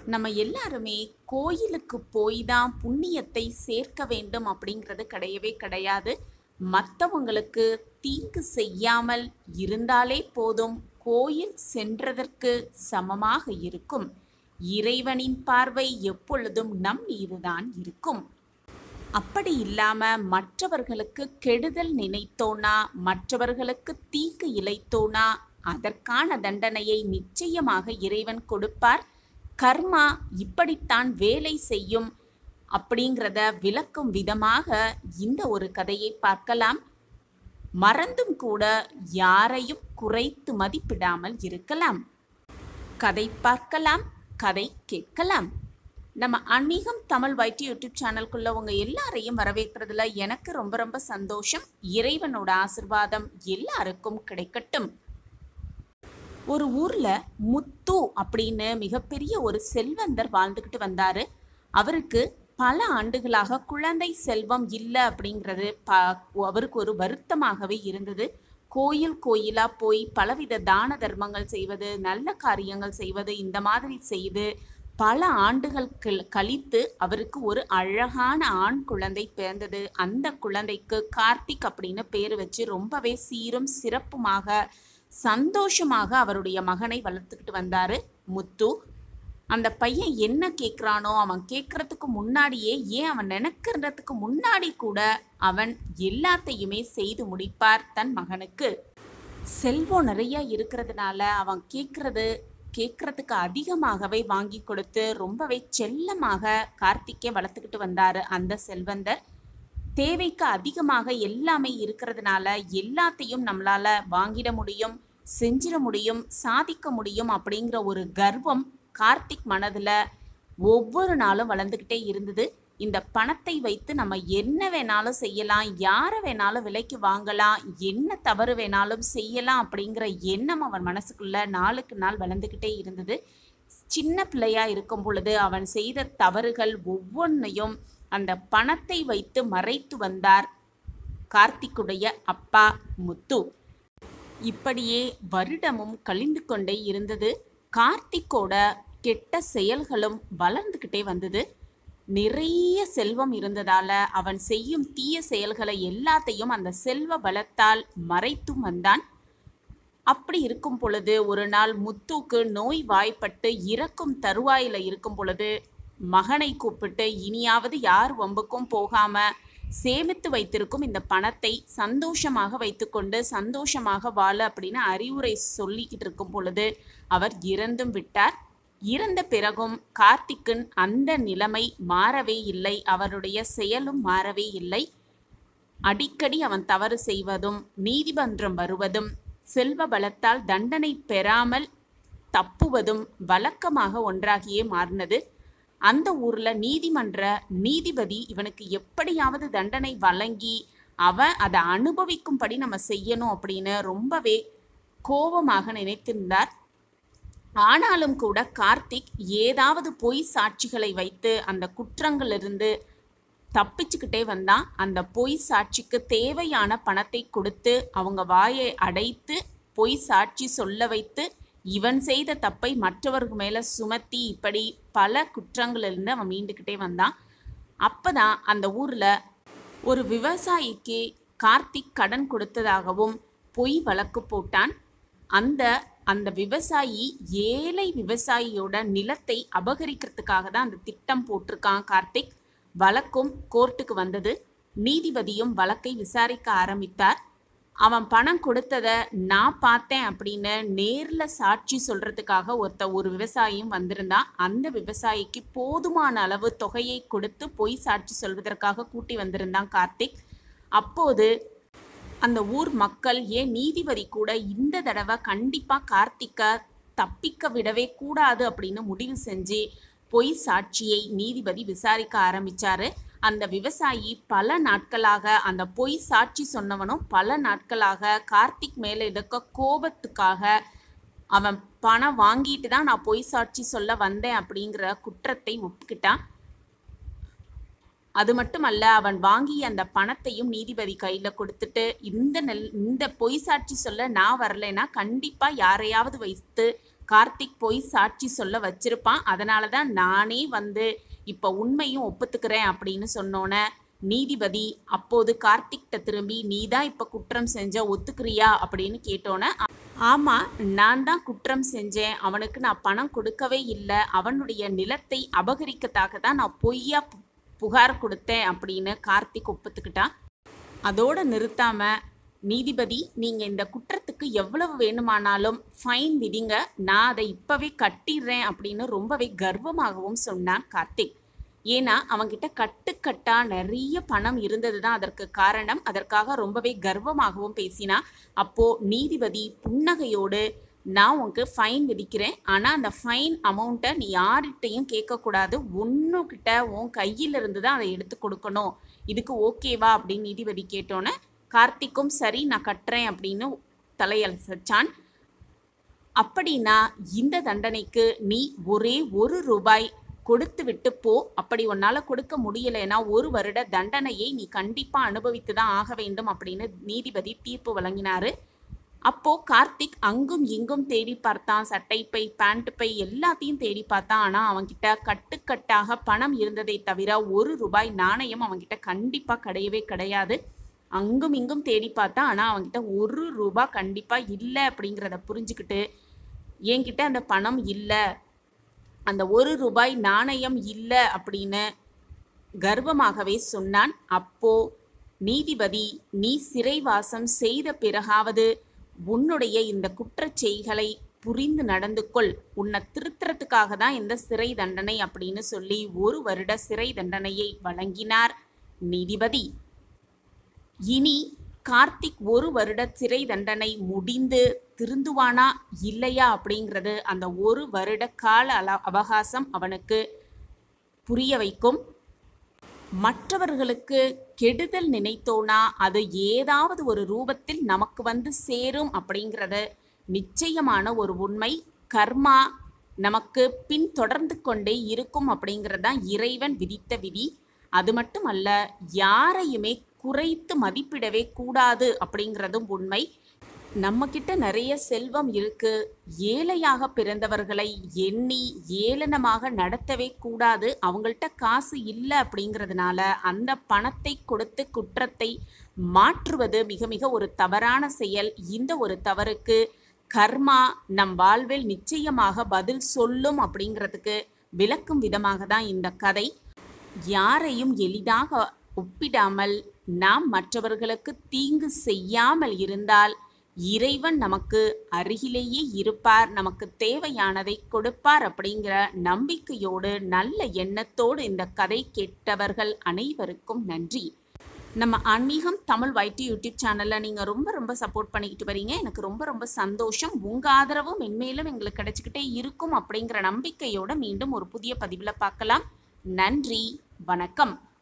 நம்ம எல்லாருமே கோயிலுக்கு போய் தான் புண்ணியத்தை சேர்க்க வேண்டும் அப்படிங்கிறது கிடையவே கிடையாது மற்றவங்களுக்கு தீங்கு செய்யாமல் இருந்தாலே போதும் கோயில் சென்றதற்கு சமமாக இருக்கும் இறைவனின் பார்வை எப்பொழுதும் நம் மீதுதான் இருக்கும் அப்படி இல்லாம மற்றவர்களுக்கு கெடுதல் நினைத்தோனா மற்றவர்களுக்கு தீங்கு இழைத்தோனா அதற்கான தண்டனையை நிச்சயமாக இறைவன் கொடுப்பார் கர்மா இப்படித்தான் வேலை செய்யும் அப்படிங்கிறத விளக்கும் விதமாக இந்த ஒரு கதையை பார்க்கலாம் மறந்தும் கூட யாரையும் குறைத்து மதிப்பிடாமல் இருக்கலாம் கதை பார்க்கலாம் கதை கேட்கலாம் நம்ம ஆன்மீகம் தமிழ் வைட்டி யூடியூப் சேனல்குள்ள உங்க எல்லாரையும் வரவேற்கிறதுல எனக்கு ரொம்ப ரொம்ப சந்தோஷம் இறைவனோட ஆசிர்வாதம் எல்லாருக்கும் கிடைக்கட்டும் ஒரு ஊர்ல முத்து அப்படின்னு மிகப்பெரிய ஒரு செல்வந்தர் வாழ்ந்துக்கிட்டு வந்தாரு அவருக்கு பல ஆண்டுகளாக குழந்தை செல்வம் இல்லை அப்படிங்கிறது ப அவருக்கு ஒரு வருத்தமாகவே இருந்தது கோயில் கோயிலா போய் பலவித தான தர்மங்கள் செய்வது நல்ல காரியங்கள் செய்வது இந்த மாதிரி செய்து பல ஆண்டுகள் கல்- கழித்து அவருக்கு ஒரு அழகான ஆண் குழந்தை பிறந்தது அந்த குழந்தைக்கு கார்த்திக் அப்படின்னு பேர் வச்சு ரொம்பவே சீரும் சிறப்புமாக சந்தோஷமாக அவருடைய மகனை வளர்த்துக்கிட்டு வந்தாரு முத்து அந்த பையன் என்ன கேட்குறானோ அவன் கேட்கறதுக்கு முன்னாடியே ஏன் அவன் நினைக்கிறதுக்கு முன்னாடி கூட அவன் எல்லாத்தையுமே செய்து முடிப்பார் தன் மகனுக்கு செல்வம் நிறைய இருக்கிறதுனால அவன் கேட்கறது கேட்கறதுக்கு அதிகமாகவே வாங்கி கொடுத்து ரொம்பவே செல்லமாக கார்த்திக்கை வளர்த்துக்கிட்டு வந்தாரு அந்த செல்வந்தர் தேவைக்கு அதிகமாக எல்லாமே இருக்கிறதுனால எல்லாத்தையும் நம்மளால வாங்கிட முடியும் செஞ்சிட முடியும் சாதிக்க முடியும் அப்படிங்கிற ஒரு கர்வம் கார்த்திக் மனதுல ஒவ்வொரு நாளும் வளர்ந்துக்கிட்டே இருந்தது இந்த பணத்தை வைத்து நம்ம என்ன வேணாலும் செய்யலாம் யாரை வேணாலும் விலைக்கு வாங்கலாம் என்ன தவறு வேணாலும் செய்யலாம் அப்படிங்கிற எண்ணம் அவன் மனசுக்குள்ள நாளுக்கு நாள் வளர்ந்துக்கிட்டே இருந்தது சின்ன பிள்ளையா இருக்கும் பொழுது அவன் செய்த தவறுகள் ஒவ்வொன்றையும் அந்த பணத்தை வைத்து மறைத்து வந்தார் கார்த்திக்குடைய அப்பா முத்து இப்படியே வருடமும் கழிந்து கொண்டே இருந்தது கார்த்திக்கோட கெட்ட செயல்களும் வளர்ந்துக்கிட்டே வந்தது நிறைய செல்வம் இருந்ததால அவன் செய்யும் தீய செயல்களை எல்லாத்தையும் அந்த செல்வ பலத்தால் மறைத்தும் வந்தான் அப்படி இருக்கும் பொழுது ஒரு நாள் முத்துக்கு நோய் வாய்ப்பட்டு இறக்கும் தருவாயில இருக்கும் பொழுது மகனை கூப்பிட்டு இனியாவது யார் வம்புக்கும் போகாம சேமித்து வைத்திருக்கும் இந்த பணத்தை சந்தோஷமாக வைத்துக்கொண்டு சந்தோஷமாக வாழ அப்படின்னு அறிவுரை சொல்லிக்கிட்டு இருக்கும் பொழுது அவர் இறந்தும் விட்டார் இறந்த பிறகும் கார்த்திக்கின் அந்த நிலைமை மாறவே இல்லை அவருடைய செயலும் மாறவே இல்லை அடிக்கடி அவன் தவறு செய்வதும் நீதிமன்றம் வருவதும் செல்வ பலத்தால் தண்டனை பெறாமல் தப்புவதும் வழக்கமாக ஒன்றாகியே மாறினது அந்த ஊர்ல நீதிமன்ற நீதிபதி இவனுக்கு எப்படியாவது தண்டனை வழங்கி அவன் அதை அனுபவிக்கும்படி நம்ம செய்யணும் அப்படின்னு ரொம்பவே கோபமாக நினைத்திருந்தார் ஆனாலும் கூட கார்த்திக் ஏதாவது பொய் சாட்சிகளை வைத்து அந்த குற்றங்களிலிருந்து தப்பிச்சுக்கிட்டே வந்தான் அந்த பொய் சாட்சிக்கு தேவையான பணத்தை கொடுத்து அவங்க வாயை அடைத்து பொய் சாட்சி சொல்ல வைத்து இவன் செய்த தப்பை மற்றவர்கள் மேல சுமத்தி இப்படி பல குற்றங்களிலிருந்து அவன் மீண்டுக்கிட்டே வந்தான் அப்பதான் அந்த ஊர்ல ஒரு விவசாயிக்கு கார்த்திக் கடன் கொடுத்ததாகவும் பொய் வழக்கு போட்டான் அந்த அந்த விவசாயி ஏழை விவசாயியோட நிலத்தை அபகரிக்கிறதுக்காக தான் அந்த திட்டம் போட்டிருக்கான் கார்த்திக் வழக்கும் கோர்ட்டுக்கு வந்தது நீதிபதியும் வழக்கை விசாரிக்க ஆரம்பித்தார் அவன் பணம் கொடுத்தத நான் பார்த்தேன் அப்படின்னு நேர்ல சாட்சி சொல்றதுக்காக ஒருத்த ஒரு விவசாயியும் வந்திருந்தான் அந்த விவசாயிக்கு போதுமான அளவு தொகையை கொடுத்து பொய் சாட்சி சொல்வதற்காக கூட்டி வந்திருந்தான் கார்த்திக் அப்போது அந்த ஊர் மக்கள் ஏன் நீதிபதி கூட இந்த தடவை கண்டிப்பா கார்த்திக்க தப்பிக்க விடவே கூடாது அப்படின்னு முடிவு செஞ்சு பொய் சாட்சியை நீதிபதி விசாரிக்க ஆரம்பிச்சாரு அந்த விவசாயி பல நாட்களாக அந்த பொய் சாட்சி சொன்னவனும் பல நாட்களாக கார்த்திக் மேல இருக்க கோபத்துக்காக அவன் பணம் வாங்கிட்டு தான் நான் பொய் சாட்சி சொல்ல வந்தேன் அப்படிங்கிற குற்றத்தை ஒப்புக்கிட்டான் அது மட்டுமல்ல அவன் வாங்கிய அந்த பணத்தையும் நீதிபதி கையில கொடுத்துட்டு இந்த நெல் இந்த பொய் சாட்சி சொல்ல நான் வரலைன்னா கண்டிப்பா யாரையாவது வைத்து கார்த்திக் போய் சாட்சி சொல்ல வச்சிருப்பான் அதனால தான் நானே வந்து இப்போ உண்மையும் ஒப்புத்துக்கிறேன் அப்படின்னு சொன்னோன்னே நீதிபதி அப்போது கார்த்திக்கிட்ட திரும்பி நீ தான் இப்போ குற்றம் செஞ்ச ஒத்துக்கிறியா அப்படின்னு கேட்டோன்னே ஆமாம் நான் தான் குற்றம் செஞ்சேன் அவனுக்கு நான் பணம் கொடுக்கவே இல்லை அவனுடைய நிலத்தை அபகரிக்கத்தாக தான் நான் பொய்யா பு- புகார் கொடுத்தேன் அப்படின்னு கார்த்திக் ஒப்புத்துக்கிட்டான் அதோட நிறுத்தாம நீதிபதி நீங்க இந்த குற்றத்துக்கு எவ்வளவு வேணுமானாலும் ஃபைன் விதிங்க நான் அதை இப்பவே கட்டிடுறேன் அப்படின்னு ரொம்பவே கர்வமாகவும் சொன்னான் கார்த்திக் ஏன்னா அவன்கிட்ட கட்டுக்கட்டா நிறைய பணம் இருந்தது தான் அதற்கு காரணம் அதற்காக ரொம்பவே கர்வமாகவும் பேசினா அப்போ நீதிபதி புன்னகையோடு நான் உனக்கு ஃபைன் விதிக்கிறேன் ஆனால் அந்த ஃபைன் அமௌண்ட்டை நீ யார்கிட்டையும் கேட்கக்கூடாது ஒன்றுக்கிட்ட உன் கையில் இருந்து தான் அதை எடுத்து கொடுக்கணும் இதுக்கு ஓகேவா அப்படின்னு நீதிபதி கேட்டோன்னே கார்த்திக்கும் சரி நான் கட்டுறேன் அப்படின்னு தலையசைச்சான் அப்படின்னா இந்த தண்டனைக்கு நீ ஒரே ஒரு ரூபாய் கொடுத்து விட்டு போ அப்படி உன்னால கொடுக்க முடியலைன்னா ஒரு வருட தண்டனையை நீ கண்டிப்பா அனுபவித்து தான் ஆக வேண்டும் அப்படின்னு நீதிபதி தீர்ப்பு வழங்கினாரு அப்போ கார்த்திக் அங்கும் இங்கும் தேடி பார்த்தான் சட்டை பை பேண்ட் பை எல்லாத்தையும் தேடி பார்த்தான் ஆனா அவன்கிட்ட கட்டுக்கட்டாக பணம் இருந்ததை தவிர ஒரு ரூபாய் நாணயம் அவன்கிட்ட கண்டிப்பா கிடையவே கிடையாது அங்கும் இங்கும் தேடி பார்த்தான் ஆனா அவன்கிட்ட ஒரு ரூபாய் கண்டிப்பா இல்லை அப்படிங்கிறத புரிஞ்சுக்கிட்டு என்கிட்ட அந்த பணம் இல்லை அந்த ஒரு ரூபாய் நாணயம் இல்லை அப்படின்னு கர்வமாகவே சொன்னான் அப்போ நீதிபதி நீ சிறைவாசம் செய்த பிறகாவது உன்னுடைய இந்த குற்றச் செய்களை புரிந்து நடந்து கொள் உன்னை திருத்துறதுக்காக தான் இந்த சிறை தண்டனை அப்படின்னு சொல்லி ஒரு வருட சிறை தண்டனையை வழங்கினார் நீதிபதி இனி கார்த்திக் ஒரு வருட சிறை தண்டனை முடிந்து திருந்துவானா இல்லையா அப்படிங்கிறது அந்த ஒரு வருட கால அல அவகாசம் அவனுக்கு புரிய வைக்கும் மற்றவர்களுக்கு கெடுதல் நினைத்தோனா அது ஏதாவது ஒரு ரூபத்தில் நமக்கு வந்து சேரும் அப்படிங்கிறது நிச்சயமான ஒரு உண்மை கர்மா நமக்கு பின் தொடர்ந்து கொண்டே இருக்கும் அப்படிங்கிறது தான் இறைவன் விதித்த விதி அது மட்டும் அல்ல யாரையுமே குறைத்து மதிப்பிடவே கூடாது அப்படிங்கிறதும் உண்மை நம்ம கிட்ட நிறைய செல்வம் இருக்கு ஏழையாக பிறந்தவர்களை எண்ணி ஏளனமாக நடத்தவே கூடாது அவங்கள்ட்ட காசு இல்லை அப்படிங்கிறதுனால அந்த பணத்தை கொடுத்து குற்றத்தை மாற்றுவது மிக மிக ஒரு தவறான செயல் இந்த ஒரு தவறுக்கு கர்மா நம் வாழ்வில் நிச்சயமாக பதில் சொல்லும் அப்படிங்கிறதுக்கு விளக்கும் விதமாக தான் இந்த கதை யாரையும் எளிதாக ஒப்பிடாமல் நாம் மற்றவர்களுக்கு தீங்கு செய்யாமல் இருந்தால் இறைவன் நமக்கு அருகிலேயே இருப்பார் நமக்கு தேவையானதை கொடுப்பார் அப்படிங்கிற நம்பிக்கையோடு நல்ல எண்ணத்தோடு இந்த கதை கேட்டவர்கள் அனைவருக்கும் நன்றி நம்ம ஆன்மீகம் தமிழ் வைட்டி யூடியூப் சேனலில் நீங்கள் ரொம்ப ரொம்ப சப்போர்ட் பண்ணிக்கிட்டு வரீங்க எனக்கு ரொம்ப ரொம்ப சந்தோஷம் உங்கள் ஆதரவும் மென்மேலும் எங்களுக்கு கிடைச்சிக்கிட்டே இருக்கும் அப்படிங்கிற நம்பிக்கையோட மீண்டும் ஒரு புதிய பதிவில் பார்க்கலாம் நன்றி வணக்கம்